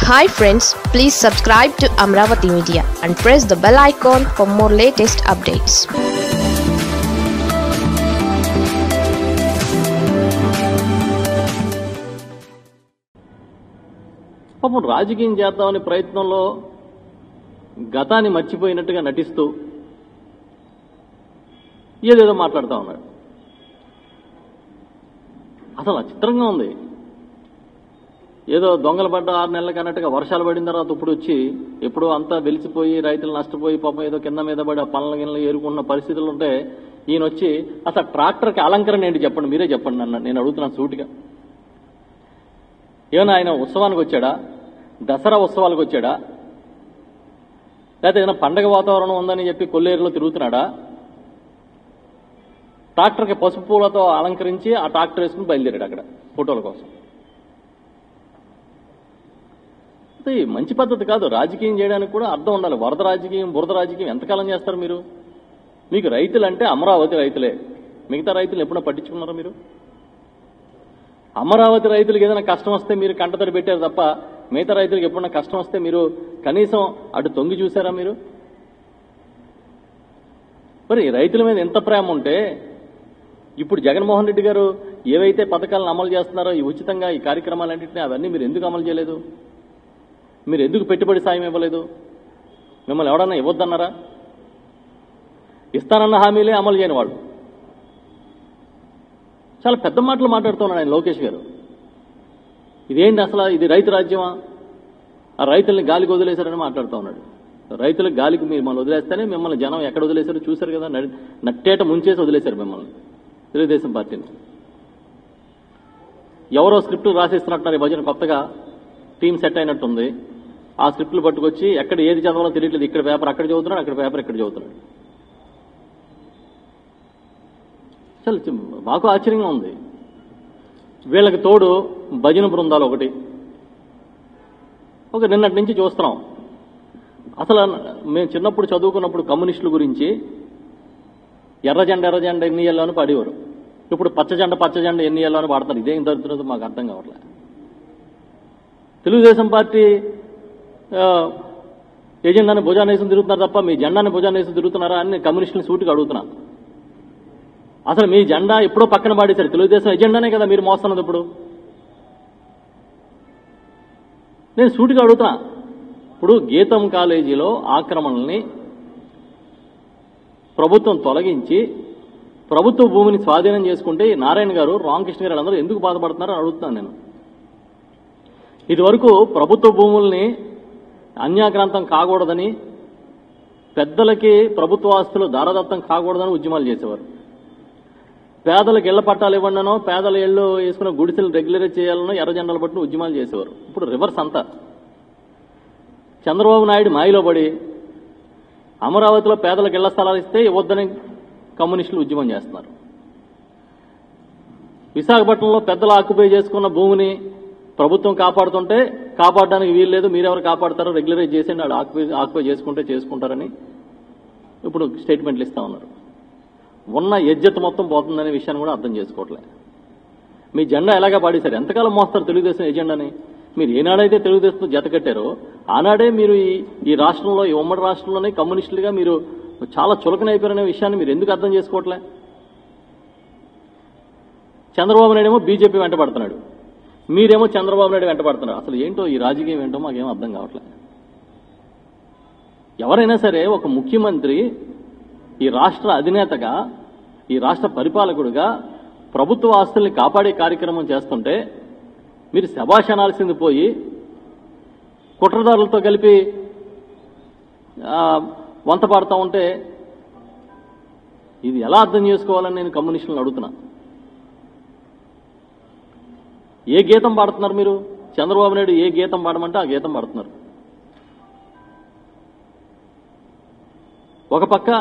hi friends please subscribe to Amaravati media and press the bell icon for more latest updates పాపం రాజకీయం చేద్దామనే ప్రయత్నంలో గతాన్ని మర్చిపోయినట్టుగా నటిస్తూ ఏదేదో మాట్లాడుతూ ఉన్నాడు అసలు ఆ చిత్రంగా ఉంది ఏదో దొంగలు పడ్డ ఆరు నెలలకు అన్నట్టుగా వర్షాలు పడిన తర్వాత ఇప్పుడు వచ్చి ఎప్పుడో అంతా వెలిసిపోయి రైతులు నష్టపోయి పాపం ఏదో కింద మీద పడి ఆ పనుల గిన్నెలు ఏరుకున్న పరిస్థితులు ఉంటే ఈయన వచ్చి అసలు ట్రాక్టర్కి అలంకరణ ఏంటి చెప్పండి మీరే చెప్పండి నన్ను నేను అడుగుతున్నాను సూటిగా ఏమైనా ఆయన ఉత్సవానికి వచ్చాడా దసరా ఉత్సవాలకు వచ్చాడా లేకపోతే ఏదైనా పండగ వాతావరణం ఉందని చెప్పి కొల్లేరులో తిరుగుతున్నాడా ట్రాక్టర్కి పసుపు పూలతో అలంకరించి ఆ ట్రాక్టర్ వేసుకుని బయలుదేరాడు అక్కడ ఫోటోల కోసం అది మంచి పద్ధతి కాదు రాజకీయం చేయడానికి కూడా అర్థం ఉండాలి వరద రాజకీయం బురద రాజకీయం ఎంతకాలం చేస్తారు మీరు మీకు రైతులంటే అమరావతి రైతులే మిగతా రైతులు ఎప్పుడైనా పట్టించుకున్నారా మీరు అమరావతి రైతులకు ఏదైనా కష్టం వస్తే మీరు కంటతడి పెట్టారు తప్ప మిగతా రైతులకు ఎప్పుడైనా కష్టం వస్తే మీరు కనీసం అటు తొంగి చూసారా మీరు మరి రైతుల మీద ఎంత ప్రేమ ఉంటే ఇప్పుడు జగన్మోహన్ రెడ్డి గారు ఏవైతే పథకాలను అమలు చేస్తున్నారో ఈ ఉచితంగా ఈ కార్యక్రమాలన్నింటినీ అవన్నీ మీరు ఎందుకు అమలు చేయలేదు మీరు ఎందుకు పెట్టుబడి సాయం ఇవ్వలేదు మిమ్మల్ని ఎవడన్నా ఇవ్వద్దన్నారా ఇస్తానన్న హామీలే అమలు చేయని వాళ్ళు చాలా పెద్ద మాటలు మాట్లాడుతున్నాడు ఆయన లోకేష్ గారు ఇదేంటి అసలు ఇది రైతు రాజ్యమా ఆ రైతుల్ని గాలికి వదిలేశారని మాట్లాడుతూ ఉన్నాడు రైతులకు గాలికి మీరు మిమ్మల్ని వదిలేస్తేనే మిమ్మల్ని జనం ఎక్కడ వదిలేశారో చూశారు కదా నడి- నట్టేట ముంచేసి వదిలేశారు మిమ్మల్ని తెలుగుదేశం పార్టీని ఎవరో స్క్రిప్ట్ రాసిస్తున్నట్టున్నారు ఈ భజన కొత్తగా టీం సెట్ అయినట్టుంది ఆ స్క్రిప్ట్లు పట్టుకొచ్చి ఎక్కడ ఏది చదవాలో తెలియట్లేదు ఇక్కడ పేపర్ అక్కడ చదువుతున్నాడు అక్కడ పేపర్ ఇక్కడ చదువుతున్నాడు చాలా చి- మాకు ఆశ్చర్యంగా ఉంది వీళ్ళకి తోడు భజన బృందాలు ఒకటి ఒక నిన్నటి నుంచి చూస్తున్నాం అసలు మేము చిన్నప్పుడు చదువుకున్నప్పుడు కమ్యూనిస్టుల గురించి ఎర్ర జెండ ఎర్ర జెండ ఎన్ని ఇయ్యాలో అని పాడేవారు ఇప్పుడు పచ్చ జెండ పచ్చ జెండ ఎన్ని ఇయ్యాలో అని పాడతారు ఇదేం దొరుకుతుందో మాకు అర్థం కావట్లేదు తెలుగుదేశం పార్టీ ఆ, ఎజెండాని భుజాన్ని వేసుకుని తిరుగుతున్నారు తప్ప మీ జెండాని భుజాన్ని వేసుకుని తిరుగుతున్నారా అని నేను కమ్యూనిస్టులను సూటిగా అడుగుతున్నా అసలు మీ జెండా ఎప్పుడో పక్కన పాడేశారు తెలుగుదేశం ఎజెండానే కదా మీరు మోస్తున్నది ఇప్పుడు నేను సూటిగా అడుగుతున్నా ఇప్పుడు గీతం కాలేజీలో ఆక్రమణల్ని ప్రభుత్వం తొలగించి ప్రభుత్వ భూమిని స్వాధీనం చేసుకుంటే ఈ నారాయణ గారు రామకృష్ణ గారు అందరూ ఎందుకు బాధపడుతున్నారో అని అడుగుతున్నాను నేను ఇదివరకు ప్రభుత్వ భూముల్ని అన్యాక్రాంతం కాకూడదని పెద్దలకి ప్రభుత్వ ఆస్తులు దారదత్తం కాకూడదని ఉద్యమాలు చేసేవారు పేదలకు ఇళ్ల పట్టాలు ఇవ్వండినో పేదల ఇళ్ళు వేసుకున్న గుడిసెలు రెగ్యులరైజ్ చేయాలనో ఎర్ర జెండాలు పట్టిన ఉద్యమాలు చేసేవారు ఇప్పుడు రివర్స్ అంతా చంద్రబాబు నాయుడు మాయలో పడి అమరావతిలో పేదలకు ఇళ్ల స్థలాలు ఇస్తే ఇవ్వద్దని కమ్యూనిస్టులు ఉద్యమం చేస్తున్నారు విశాఖపట్నంలో పెద్దలు ఆక్యుపై చేసుకున్న భూమిని ప్రభుత్వం కాపాడుతుంటే కాపాడడానికి వీలు లేదు మీరెవరు కాపాడతారో రెగ్యులరైజ్ చేసి వాళ్ళు ఆక్యుపై ఆక్యుపై చేసుకుంటే చేసుకుంటారని ఇప్పుడు స్టేట్మెంట్లు ఇస్తా ఉన్నారు ఉన్న ఎజ్జత్ మొత్తం పోతుందనే విషయాన్ని కూడా అర్థం చేసుకోవట్లే మీ జెండా ఎలాగా పాడేశారు ఎంతకాలం మోస్తారు తెలుగుదేశం ఎజెండాని మీరు ఏనాడైతే తెలుగుదేశం జత కట్టారో ఆనాడే మీరు ఈ ఈ రాష్ట్రంలో ఈ ఉమ్మడి రాష్ట్రంలోనే కమ్యూనిస్టులుగా మీరు చాలా చులకనైపోయారనే విషయాన్ని మీరు ఎందుకు అర్థం చేసుకోవట్లే చంద్రబాబు నాయుడు ఏమో బీజేపీ వెంట పడుతున్నాడు మీరేమో చంద్రబాబు నాయుడు వెంట పడుతున్నారు అసలు ఏంటో ఈ రాజకీయం ఏంటో మాకేం అర్థం కావట్లే ఎవరైనా సరే ఒక ముఖ్యమంత్రి ఈ రాష్ట్ర అధినేతగా ఈ రాష్ట్ర పరిపాలకుడుగా ప్రభుత్వ ఆస్తుల్ని కాపాడే కార్యక్రమం చేస్తుంటే మీరు శభాష్ అనాల్సింది పోయి కుట్రదారులతో కలిపి ఆ, వంత పాడుతూ ఉంటే ఇది ఎలా అర్థం చేసుకోవాలని నేను కమ్యూనిస్టులను అడుగుతున్నా ఏ గీతం పాడుతున్నారు మీరు చంద్రబాబు నాయుడు ఏ గీతం పాడమంటే ఆ గీతం పాడుతున్నారు ఒక పక్క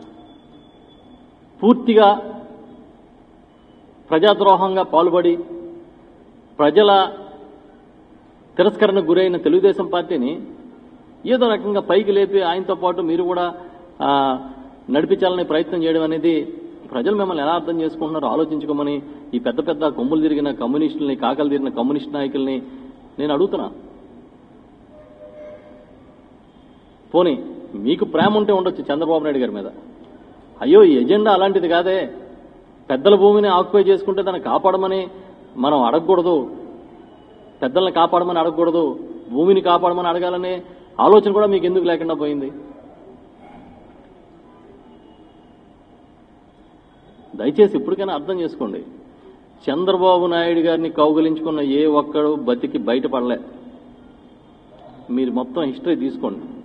పూర్తిగా ప్రజాద్రోహంగా పాల్పడి ప్రజల తిరస్కరణకు గురైన తెలుగుదేశం పార్టీని ఏదో రకంగా పైకి లేపి ఆయనతో పాటు మీరు కూడా ఆ, నడిపించాలనే ప్రయత్నం చేయడం అనేది ప్రజలు మిమ్మల్ని ఎలా అర్థం చేసుకుంటున్నారో ఆలోచించుకోమని ఈ పెద్ద పెద్ద కొమ్ములు తిరిగిన కమ్యూనిస్టుల్ని కాకలు తిరిగిన కమ్యూనిస్ట్ నాయకుల్ని నేను అడుగుతున్నా పోనీ మీకు ప్రేమ ఉంటే ఉండొచ్చు చంద్రబాబు నాయుడు గారి మీద అయ్యో ఈ ఎజెండా అలాంటిది కాదే పెద్దల భూమిని ఆక్యుపై చేసుకుంటే దాన్ని కాపాడమని మనం అడగకూడదు పెద్దల్ని కాపాడమని అడగకూడదు భూమిని కాపాడమని అడగాలనే ఆలోచన కూడా మీకు ఎందుకు లేకుండా పోయింది దయచేసి ఇప్పటికైనా అర్థం చేసుకోండి చంద్రబాబు నాయుడు గారిని కౌగిలించుకున్న ఏ ఒక్కడు బతికి బయటపడలే మీరు మొత్తం హిస్టరీ తీసుకోండి